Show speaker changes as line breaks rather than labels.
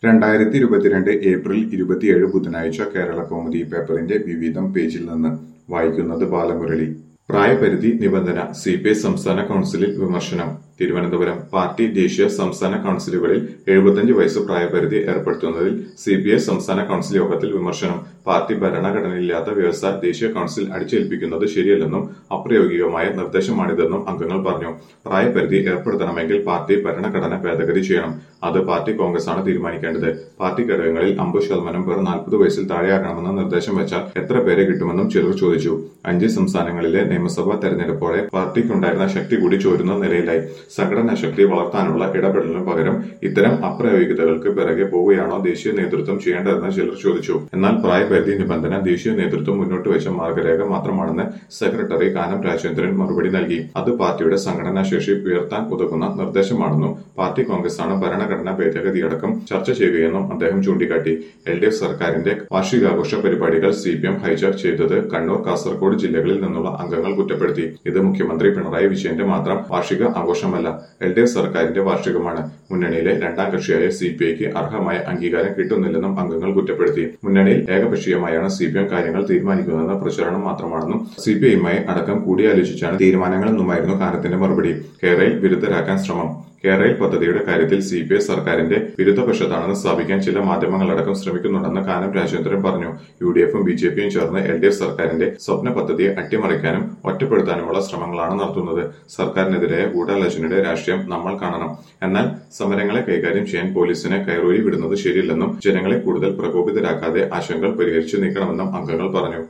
രണ്ടായിരത്തി ഇരുപത്തിരണ്ട് ഏപ്രിൽ ഇരുപത്തിയേഴ് ബുധനാഴ്ച കേരള കൗമുദി പേപ്പറിന്റെ വിവിധം പേജിൽ നിന്ന് വായിക്കുന്നത് ബാലമുരളി പ്രായപരിധി നിബന്ധന സി പി ഐ സംസ്ഥാന കൌൺസിലിൽ വിമർശനം തിരുവനന്തപുരം പാർട്ടി ദേശീയ സംസ്ഥാന കൌൺസിലുകളിൽ എഴുപത്തിയഞ്ച് വയസ്സ് പ്രായപരിധി ഏർപ്പെടുത്തുന്നതിൽ സി പി ഐ സംസ്ഥാന കൌൺസിൽ യോഗത്തിൽ വിമർശനം പാർട്ടി ഭരണഘടനയില്ലാത്ത വ്യവസ്ഥ ദേശീയ കൌൺസിൽ അടിച്ചേൽപ്പിക്കുന്നത് ശരിയല്ലെന്നും അപ്രായോഗികമായ നിർദ്ദേശമാണിതെന്നും അംഗങ്ങൾ പറഞ്ഞു പ്രായപരിധി ഏർപ്പെടുത്തണമെങ്കിൽ പാർട്ടി ഭരണഘടന ഭേദഗതി ചെയ്യണം അത് പാർട്ടി കോൺഗ്രസാണ് തീരുമാനിക്കേണ്ടത് പാർട്ടി ഘടകങ്ങളിൽ അമ്പത് ശതമാനം പേർ നാൽപ്പത് വയസ്സിൽ താഴെയാകണമെന്ന നിർദ്ദേശം വെച്ചാൽ എത്ര പേരെ കിട്ടുമെന്നും ചിലർ ചോദിച്ചു അഞ്ച് സംസ്ഥാനങ്ങളിലെ നിയമസഭാ തെരഞ്ഞെടുപ്പോടെ പാർട്ടിക്കുണ്ടായിരുന്ന ശക്തി കൂടി ചോരുന്ന നിലയിലായി സംഘടനാ ശക്തി വളർത്താനുള്ള ഇടപെടലിനു പകരം ഇത്തരം അപ്രായോഗികതകൾക്ക് പിറകെ പോവുകയാണോ ദേശീയ നേതൃത്വം ചെയ്യേണ്ടതെന്ന് ചിലർ ചോദിച്ചു എന്നാൽ പ്രായപരിധി നിബന്ധന ദേശീയ നേതൃത്വം മുന്നോട്ട് വെച്ച മാർഗരേഖ മാത്രമാണെന്ന് സെക്രട്ടറി കാനം രാജേന്ദ്രൻ മറുപടി നൽകി അത് പാർട്ടിയുടെ സംഘടനാ ശേഷി ഉയർത്താൻ ഉതകുന്ന നിർദ്ദേശമാണെന്നും പാർട്ടി കോൺഗ്രസാണ് ഭരണഘടനാ ഭേദഗതിയടക്കം ചർച്ച ചെയ്യുകയെന്നും അദ്ദേഹം ചൂണ്ടിക്കാട്ടി എൽ ഡി എഫ് സർക്കാരിന്റെ വാർഷികാഘോഷ പരിപാടികൾ സി പി എം ഹൈജാക്ക് ചെയ്തത് കണ്ണൂർ കാസർഗോഡ് ജില്ലകളിൽ നിന്നുള്ള അംഗങ്ങൾ കുറ്റപ്പെടുത്തി ഇത് മുഖ്യമന്ത്രി പിണറായി വിജയന്റെ മാത്രം വാർഷിക ആഘോഷമല്ല എൽ ഡി എഫ് സർക്കാരിന്റെ വാർഷികമാണ് മുന്നണിയിലെ രണ്ടാം കക്ഷിയായ സി പി ഐക്ക് അർഹമായ അംഗീകാരം കിട്ടുന്നില്ലെന്നും അംഗങ്ങൾ കുറ്റപ്പെടുത്തി മുന്നണിയിൽ ഏകപക്ഷീയമായാണ് സി പി എം കാര്യങ്ങൾ തീരുമാനിക്കുന്നതെന്ന പ്രചരണം മാത്രമാണെന്നും സി പി ഐയുമായി അടക്കം കൂടിയാലോചിച്ചാണ് തീരുമാനങ്ങളെന്നുമായിരുന്നു കാനത്തിന്റെ മറുപടി കേരളയിൽ വിരുദ്ധരാക്കാൻ ശ്രമം കേരളയിൽ പദ്ധതിയുടെ കാര്യത്തിൽ സി പി ഐ സർക്കാരിന്റെ വിരുദ്ധപക്ഷത്താണെന്ന് സ്ഥാപിക്കാൻ ചില മാധ്യമങ്ങളടക്കം ശ്രമിക്കുന്നുണ്ടെന്ന് കാനം രാജേന്ദ്രൻ പറഞ്ഞു യു ഡി എഫും ബി ജെ പിയും ചേർന്ന് എൽ ഡി എഫ് സർക്കാരിന്റെ സ്വപ്ന പദ്ധതിയെ അട്ടിമറിക്കാനും ഒറ്റപ്പെടുത്താനുമുള്ള ശ്രമങ്ങളാണ് നടത്തുന്നത് സർക്കാരിനെതിരായ ഗൂഢാലോചനയുടെ രാഷ്ട്രീയം നമ്മൾ കാണണം എന്നാൽ സമരങ്ങളെ കൈകാര്യം ചെയ്യാൻ പോലീസിനെ കയറൂരി വിടുന്നത് ശരിയല്ലെന്നും ജനങ്ങളെ കൂടുതൽ പ്രകോപിതരാക്കാതെ ആശങ്കകൾ പരിഹരിച്ചു നീക്കണമെന്നും അംഗങ്ങൾ പറഞ്ഞു